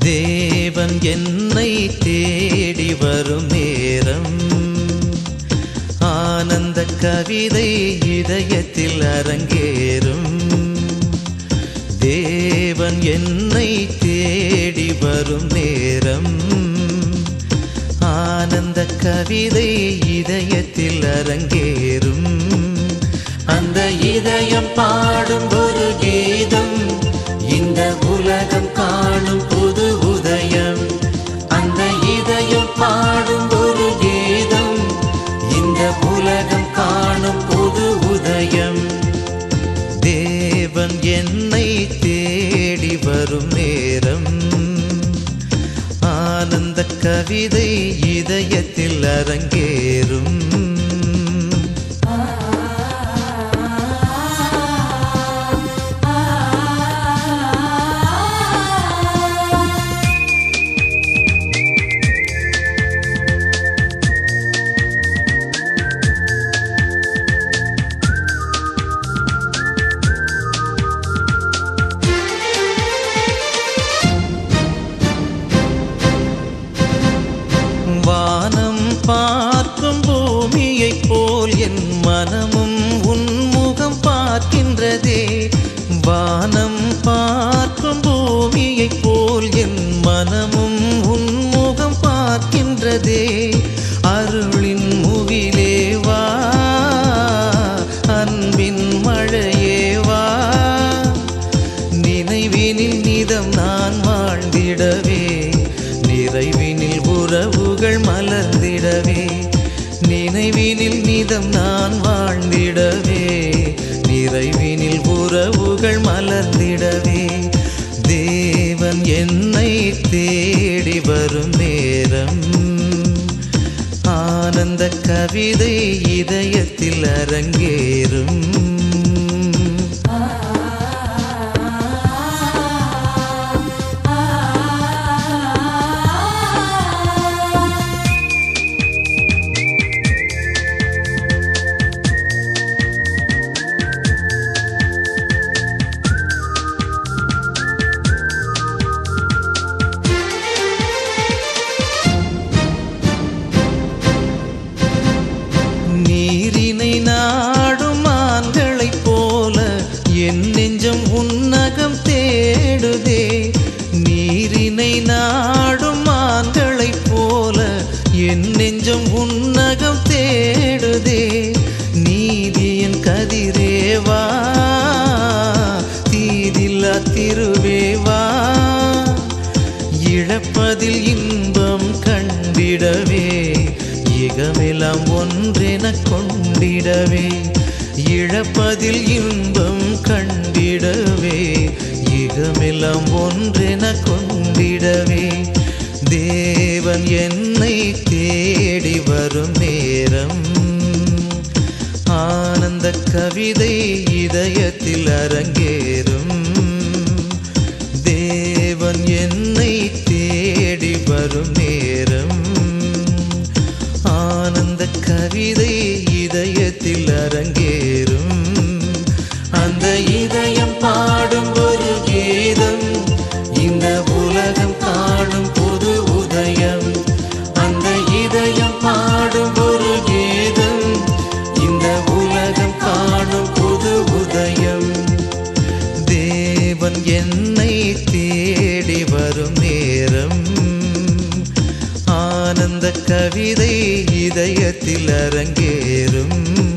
தேவன் என்னை தேடி வரும் நேரம் ஆனந்த கவிதை இதயத்தில் அரங்கேறும் தேவன் என்னை தேடி வரும் நேரம் ஆனந்த கவிதை இதயத்தில் அரங்கேறும் அந்த இதயம் பாடும் ஒரு கீதம் இந்த உலகம் காணும் புது உதயம் அந்த இதயம் பாடும் ஒரு கீதம் இந்த உலகம் காணும் புது உதயம் தேவன் என்னை தேடி வரும் நேரம் ஆனந்த கவிதை இதயத்தில் அரங்கேறும் வானம் பார்க்கும் பூமியைப் போல் என் மனமும் உன்முகம் பார்க்கின்றதே வானம் பார்க்கும் பூமியைப் போல் என் மனமும் உன்முகம் பார்க்கின்றதே அருளின் முகிலே வா அன்பின் மழையே வா நினைவினில் நிதம் நான் வாழ்ந்திடவே நிறைவினில் உறவுகள் மலர்ந்திடவே நினைவினில் நிதம் நான் வாழ்ந்திடவே நிறைவினில் உறவுகள் மலர்ந்திடவே தேவன் என்னை தேடி வரும் நேரம் ஆனந்த கவிதை இதயத்தில் அரங்கேறும் நீரினை நாடும் மான்களைப் போல என் நெஞ்சம் உன்னகம் தேடுதே நீரினை நாடும் மான்களைப் போல என் நெஞ்சம் உன்னகம் தேடுதே நீதியின் கதிரேவா தீதில்லா திருவேவா இழப்பதில் இன்பம் கண்டிடவே இகமெல்லாம் ஒன்றென கொண்டிடவே இழப்பதில் இன்பம் கண்டிடவே இகமெல்லாம் ஒன்றென கொண்டிடவே தேவன் என்னை தேடி வரும் நேரம் ஆனந்த கவிதை இதயத்தில் அரங்கேறும் தேவன் என்னை தேடி வரும் நேரம் ஆனந்த கவிதை இதயத்தில் அரங்கேறும் அந்த இதயம் பாடும் ஒரு கீதம் இந்த உலகம் காணும் புது உதயம் அந்த இதயம் பாடும் ஒரு கீதம் இந்த உலகம் காணும் புது உதயம் தேவன் என்னை தேடி வரும் நேரம் ஆனந்த கவிதை இதயத்தில் அரங்கேறும்